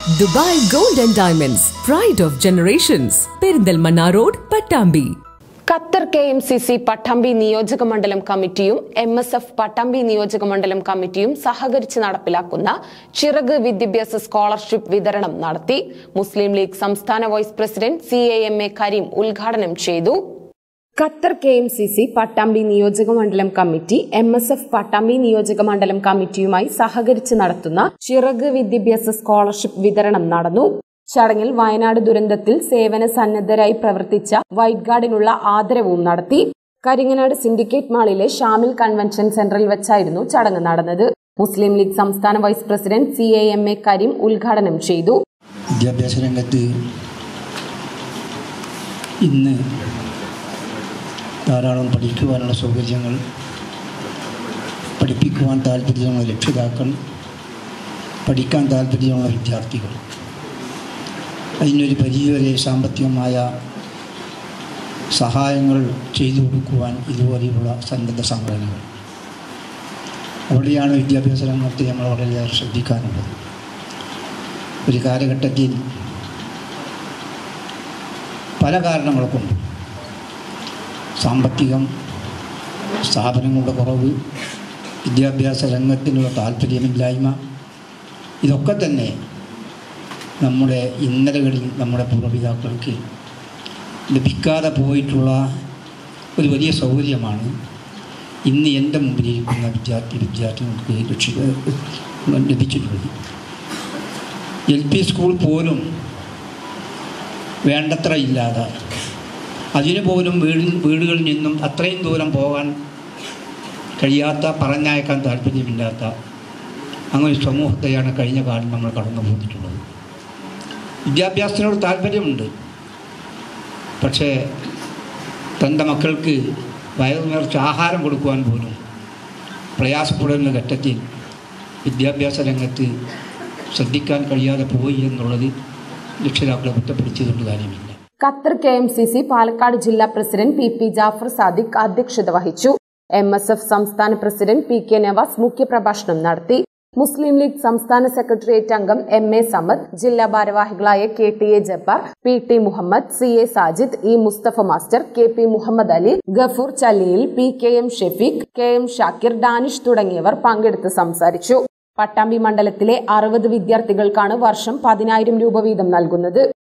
Dubai gold and diamonds pride of generations Perinthalmanna road Pattambi Qatar K M C C Pattambi നിയോജക മണ്ഡലം കമ്മിറ്റിയും M S F Pattambi നിയോജക മണ്ഡലം കമ്മിറ്റിയും സഹകരിച്ച് നടപ്പിലാക്കുന്ന ചിറക് വിദ്യാഭ്യാസ സ്കോളർഷിപ്പ് വിതരണം നടത്തി മുസ്ലിം ലീഗ് സംസ്ഥാന vice president C A M A Kareem ഉദ്ഘാടനം ചെയ്തു Qatar K M C C Pattambi നിയോജക മണ്ഡലം committee M S F Pattambi നിയോജക മണ്ഡലം കമ്മിറ്റിയുമായി സഹകരിച്ച് നടത്തുന്ന ചിറക് വിദ്യാഭ്യാസ സ്കോളർഷിപ്പ് വിതരണം നടന്നു ചടങ്ങിൽ വയനാട് ദുരന്തത്തിൽ സേവന സന്നദ്ധരായി പ്രവർത്തിച്ച വൈറ്റ് ഗാർഡിനുള്ള ആദരവും നടത്തി കരിങ്ങനാട് സിൻഡിക്കേറ്റ് മാളിലെ ഷാമിൽ കൺവെൻഷൻ സെന്ററിൽ വെച്ചായിരുന്നു ചടങ്ങ് നടന്നത് മുസ്ലിം ലീഗ് സംസ്ഥാന vice president C A M A Kareem ഉദ്ഘാടനം ചെയ്തു വിദ്യാഭ്യാസ രംഗത്ത് ഇന്ന് ധാരാളം പഠിക്കുവാനുള്ള സൗകര്യങ്ങൾ പഠിപ്പിക്കുവാൻ താല്പര്യമുള്ള രക്ഷിതാക്കൾ പഠിക്കാൻ താല്പര്യമുള്ള വിദ്യാർത്ഥികൾ അതിനൊരു പരിധിവരെ സാമ്പത്തികമായ സഹായങ്ങൾ ചെയ്തു കൊടുക്കുവാൻ ഇതുപോലെയുള്ള സന്നദ്ധ സംഘടനകൾ അവിടെയാണ് വിദ്യാഭ്യാസ രംഗത്ത് നമ്മൾ വളരെയേറെ ശ്രദ്ധിക്കാനുള്ളത് ഒരു കാലഘട്ടത്തിൽ പല കാരണങ്ങൾ കൊണ്ട് സാമ്പത്തികം സ്ഥാപനങ്ങളുടെ കുറവ് വിദ്യാഭ്യാസ രംഗത്തിനുള്ള താല്പര്യമില്ലായ്മ ഇതൊക്കെ തന്നെ നമ്മുടെ ഇന്നലകളിൽ നമ്മുടെ പൂർവ്വപിതാക്കൾക്ക് ലഭിക്കാതെ പോയിട്ടുള്ള ഒരു വലിയ സൗകര്യമാണ് ഇന്ന് എൻ്റെ മുമ്പിലിരിക്കുന്ന വിദ്യാർത്ഥി വിദ്യാർത്ഥികൾക്ക് രക്ഷി ലഭിച്ചിട്ടുള്ളത് എൽ പി സ്കൂൾ പോലും വേണ്ടത്ര ഇല്ലാതെ അതിനു പോലും വീട് വീടുകളിൽ നിന്നും അത്രയും ദൂരം പോകാൻ കഴിയാത്ത പറഞ്ഞയക്കാൻ താല്പര്യമില്ലാത്ത അങ്ങനെ ഒരു സമൂഹത്തെയാണ് കഴിഞ്ഞ കാലം നമ്മൾ കടന്നു പോന്നിട്ടുള്ളത് വിദ്യാഭ്യാസത്തിനോട് താല്പര്യമുണ്ട് പക്ഷേ തൻ്റെ മക്കൾക്ക് വയറു നിറച്ച് ആഹാരം കൊടുക്കുവാൻ പോലും പ്രയാസപ്പെടുന്ന ഘട്ടത്തിൽ വിദ്യാഭ്യാസ രംഗത്ത് ശ്രദ്ധിക്കാൻ കഴിയാതെ പോയി എന്നുള്ളത് രക്ഷിതാക്കളെ കുറ്റപ്പെടുത്തിയതുകൊണ്ട് കാര്യമില്ല Qatar K M C C Palakkad ജില്ലാ president P P Jafar Sadiq അധ്യക്ഷത വഹിച്ചു എം എസ് എഫ് സംസ്ഥാന പ്രസിഡന്റ് പി കെ നവാസ് മുഖ്യപ്രഭാഷണം നടത്തി മുസ്ലിം ലീഗ് സംസ്ഥാന സെക്രട്ടേറിയറ്റ് അംഗം എം എ സമദ് ജില്ലാ ഭാരവാഹികളായ K T A Jabbar P T Muhammad C A Sajid E Mustafa master K P Muhammad Ali Gafoor ചല്ലിയിൽ P K M Shafeeq K M Shakir Danish തുടങ്ങിയവർ പങ്കെടുത്ത് സംസാരിച്ചു പട്ടാമ്പി മണ്ഡലത്തിലെ അറുപത് വിദ്യാർത്ഥികൾക്കാണ് വർഷം പതിനായിരം രൂപ വീതം നൽകുന്നത്